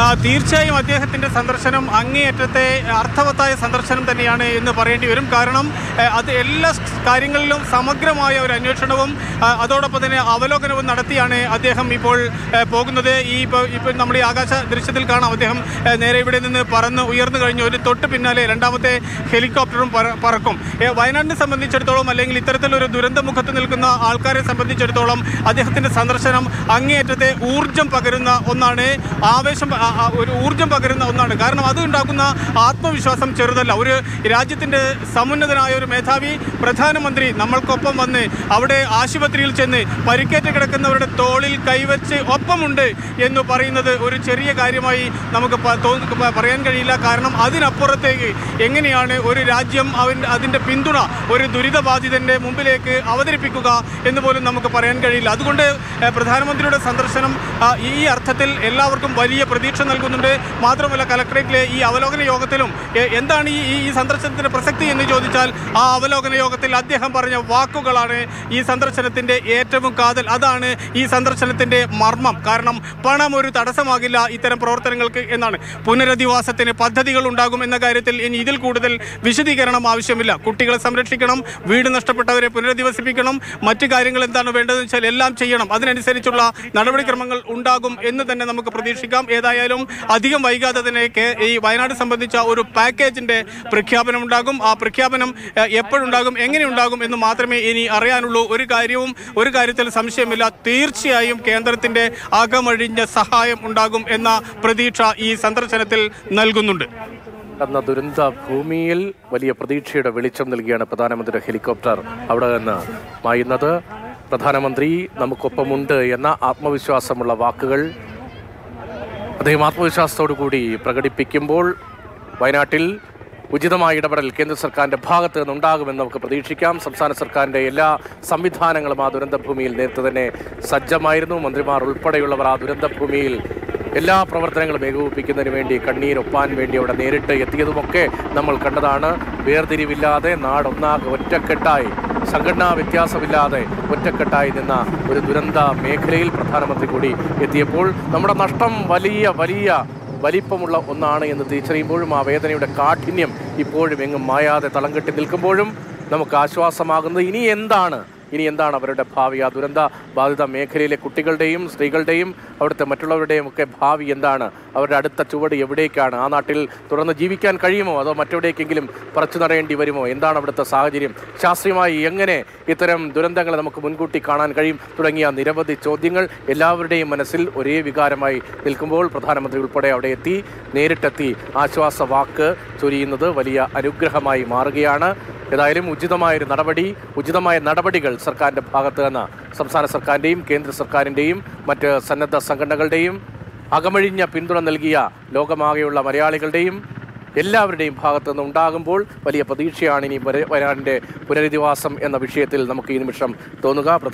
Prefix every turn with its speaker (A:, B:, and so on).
A: തീർച്ചയായും അദ്ദേഹത്തിന്റെ സന്ദർശനം അങ്ങേയറ്റത്തെ അർത്ഥവത്തായ സന്ദർശനം തന്നെയാണ് എന്ന് പറയേണ്ടി വരും കാരണം ആ, അത് എല്ലാ സ് കാര്യങ്ങളിലും സമഗ്രമായ ഒരു അന്വേഷണവും ആ, അതോടൊപ്പം തന്നെ അവലോകനവും നടത്തിയാണ് അദ്ദേഹം ഇപ്പോൾ ആ, പോകുന്നത് ഈ ഇപ്പോൾ ഇപ്പോൾ നമ്മുടെ ഈ ആകാശ ദൃശ്യത്തിൽ കാണാം അദ്ദേഹം ആ, നേരെ ഇവിടെ നിന്ന് പറന്ന് ഉയർന്നു കഴിഞ്ഞു ഒരു തൊട്ട് പിന്നാലെ രണ്ടാമത്തെ ഹെലികോപ്റ്ററും പറ- പറക്കും ഏ, വയനാടിനെ സംബന്ധിച്ചിടത്തോളം അല്ലെങ്കിൽ ഇത്തരത്തിലൊരു ദുരന്തമുഖത്ത് നിൽക്കുന്ന ആൾക്കാരെ സംബന്ധിച്ചിടത്തോളം അദ്ദേഹത്തിന്റെ സന്ദർശനം അങ്ങേയറ്റത്തെ ഊർജം പകരുന്ന ഒന്നാണ് ആവേശം ആ, ആ, ഒരു ഊർജം പകരുന്ന ഒന്നാണ് കാരണം അത് ഉണ്ടാക്കുന്ന ആത്മവിശ്വാസം ചെറുതല്ല ഒരു രാജ്യത്തിന്റെ സമുന്നതനായ ഒരു മേധാവി പ്രധാനമന്ത്രി നമ്മൾക്കൊപ്പം വന്ന് അവിടെ ആശുപത്രിയിൽ ചെന്ന് പരിക്കേറ്റ് കിടക്കുന്നവരുടെ തോളിൽ കൈവച്ച് ഒപ്പമുണ്ട് എന്ന് പറയുന്നത് ഒരു ചെറിയ കാര്യമായി നമുക്ക് പ- തോന്നി- പ- പറയാൻ കഴിയില്ല കാരണം അതിനപ്പുറത്തേക്ക് എങ്ങനെയാണ് ഒരു രാജ്യം അവൻ അതിൻ്റെ പിന്തുണ ഒരു ദുരിതബാധിതന്റെ മുമ്പിലേക്ക് അവതരിപ്പിക്കുക എന്ന് പോലും നമുക്ക് പറയാൻ കഴിയില്ല അതുകൊണ്ട് ഏഹ്, പ്രധാനമന്ത്രിയുടെ സന്ദർശനം ആ, ഈ അർത്ഥത്തിൽ എല്ലാവർക്കും വലിയ പ്രതീക്ഷ നൽകുന്നുണ്ട് മാത്രമല്ല കലക്ടറേറ്റിലെ ഈ അവലോകന യോഗത്തിലും എ- എന്താണ് ഈ ഈ- ഈ സന്ദർശനത്തിന്റെ പ്രസക്തി എന്ന് ചോദിച്ചാൽ ആ അവലോകന യോഗത്തിൽ അദ്ദേഹം പറഞ്ഞ വാക്കുകളാണ് ഈ സന്ദർശനത്തിന്റെ ഏറ്റവും കാതൽ അതാണ് ഈ സന്ദർശനത്തിന്റെ മർമ്മം കാരണം പണം ഒരു തടസ്സമാകില്ല ഇത്തരം പ്രവർത്തനങ്ങൾക്ക് എന്നാണ് പുനരധിവാസത്തിന് പദ്ധതികൾ ഉണ്ടാകും എന്ന കാര്യത്തിൽ ഇനി ഇതിൽ കൂടുതൽ വിശദീകരണം ആവശ്യമില്ല കുട്ടികളെ സംരക്ഷിക്കണം വീട് നഷ്ടപ്പെട്ടവരെ പുനരധിവസിപ്പിക്കണം മറ്റു കാര്യങ്ങൾ എന്താണ് വേണ്ടതെന്ന് വെച്ചാൽ എല്ലാം ചെയ്യണം അതിനനുസരിച്ചുള്ള നടപടിക്രമങ്ങൾ ഉണ്ടാകും എന്ന് തന്നെ നമുക്ക് പ്രതീക്ഷിക്കാം ഏതായാലും അധികം വൈകാതെ തന്നെ കേ- ഈ വയനാട് സംബന്ധിച്ച ഒരു പാക്കേജിന്റെ പ്രഖ്യാപനം ഉണ്ടാകും ആ പ്രഖ്യാപനം ഏഹ്, എപ്പോഴുണ്ടാകും എങ്ങനെയുണ്ടാകും എന്ന് മാത്രമേ ഇനി അറിയാനുള്ളൂ ഒരു കാര്യവും ഒരു കാര്യത്തിൽ സംശയമില്ല തീർച്ചയായും കേന്ദ്രത്തിന്റെ അകമഴിഞ്ഞ സഹായം ഉണ്ടാകും എന്ന പ്രതീക്ഷ ഈ സന്ദർശനത്തിൽ നൽകുന്നുണ്ട്
B: എന്ന ദുരന്ത ഭൂമിയിൽ വലിയ പ്രതീക്ഷയുടെ വെളിച്ചം നൽകിയാണ് പ്രധാനമന്ത്രിയുടെ ഹെലികോപ്റ്റർ അവിടെ നിന്ന് മായുന്നത് പ്രധാനമന്ത്രി നമുക്കൊപ്പമുണ്ട് എന്ന ആത്മവിശ്വാസമുള്ള വാക്കുകൾ അദ്ദേഹം ആത്മവിശ്വാസത്തോടു കൂടി പ്രകടിപ്പിക്കുമ്പോൾ വയനാട്ടിൽ ഉചിതമായ ഇടപെടൽ കേന്ദ്ര സർക്കാരിന്റെ ഭാഗത്ത് നിന്നുണ്ടാകുമെന്ന് നമുക്ക് പ്രതീക്ഷിക്കാം സംസ്ഥാന സർക്കാരിന്റെ എല്ലാ സംവിധാനങ്ങളും ആ ദുരന്തഭൂമിയിൽ നേരത്തെ തന്നെ സജ്ജമായിരുന്നു മന്ത്രിമാർ ഉൾപ്പെടെയുള്ളവർ ആ ദുരന്തഭൂമിയിൽ എല്ലാ പ്രവർത്തനങ്ങളും ഏകോപിപ്പിക്കുന്നതിന് വേണ്ടി കണ്ണീരൊപ്പാൻ വേണ്ടി അവിടെ നേരിട്ട് എത്തിയതുമൊക്കെ നമ്മൾ കണ്ടതാണ് വേർതിരിവില്ലാതെ നാടൊന്നാകെ ഒറ്റക്കെട്ടായി സംഘടനാ വ്യത്യാസമില്ലാതെ ഒറ്റക്കെട്ടായി നിന്ന ഒരു ദുരന്ത മേഖലയിൽ പ്രധാനമന്ത്രി കൂടി എത്തിയപ്പോൾ നമ്മുടെ നഷ്ടം വലിയ വലിയ വലിപ്പമുള്ള ഒന്നാണ് എന്ന് തിരിച്ചറിയുമ്പോഴും ആ വേദനയുടെ കാഠിന്യം ഇപ്പോഴും എങ്ങും മായാതെ തളം കെട്ടി നിൽക്കുമ്പോഴും നമുക്ക് ആശ്വാസമാകുന്നത് ഇനി എന്താണ് ഇനി എന്താണ് അവരുടെ ഭാവി ആ ദുരന്ത ബാധിത മേഖലയിലെ കുട്ടികളുടെയും സ്ത്രീകളുടെയും അവിടുത്തെ മറ്റുള്ളവരുടെയും ഒക്കെ ഭാവി എന്താണ് അവരുടെ അടുത്ത ചുവട് എവിടേക്കാണ് ആ നാട്ടിൽ തുടർന്ന് ജീവിക്കാൻ കഴിയുമോ അതോ മറ്റെവിടേക്കെങ്കിലും പറിച്ചു നടേണ്ടി വരുമോ എന്താണ് അവിടുത്തെ സാഹചര്യം ശാസ്ത്രീയമായി എങ്ങനെ ഇത്തരം ദുരന്തങ്ങളെ നമുക്ക് മുൻകൂട്ടി കാണാൻ കഴിയും തുടങ്ങിയ നിരവധി ചോദ്യങ്ങൾ എല്ലാവരുടെയും മനസ്സിൽ ഒരേ വികാരമായി നിൽക്കുമ്പോൾ പ്രധാനമന്ത്രി ഉൾപ്പെടെ അവിടെ എത്തി നേരിട്ടെത്തി ആശ്വാസ വാക്ക് ചൊരിയുന്നത് വലിയ അനുഗ്രഹമായി മാറുകയാണ് ഏതായാലും ഉചിതമായൊരു നടപടി ഉചിതമായ നടപടികൾ സർക്കാരിൻ്റെ ഭാഗത്ത് നിന്ന് സംസ്ഥാന സർക്കാരിൻ്റെയും കേന്ദ്ര സർക്കാരിൻ്റെയും മറ്റ് സന്നദ്ധ സംഘടനകളുടെയും അകമഴിഞ്ഞ പിന്തുണ നൽകിയ ലോകമാകെയുള്ള മലയാളികളുടെയും എല്ലാവരുടെയും ഭാഗത്തു നിന്ന് ഉണ്ടാകുമ്പോൾ വലിയ പ്രതീക്ഷയാണ് ഇനി വര- വയനാടിൻ്റെ പുനരധിവാസം എന്ന വിഷയത്തിൽ നമുക്ക് ഈ നിമിഷം തോന്നുക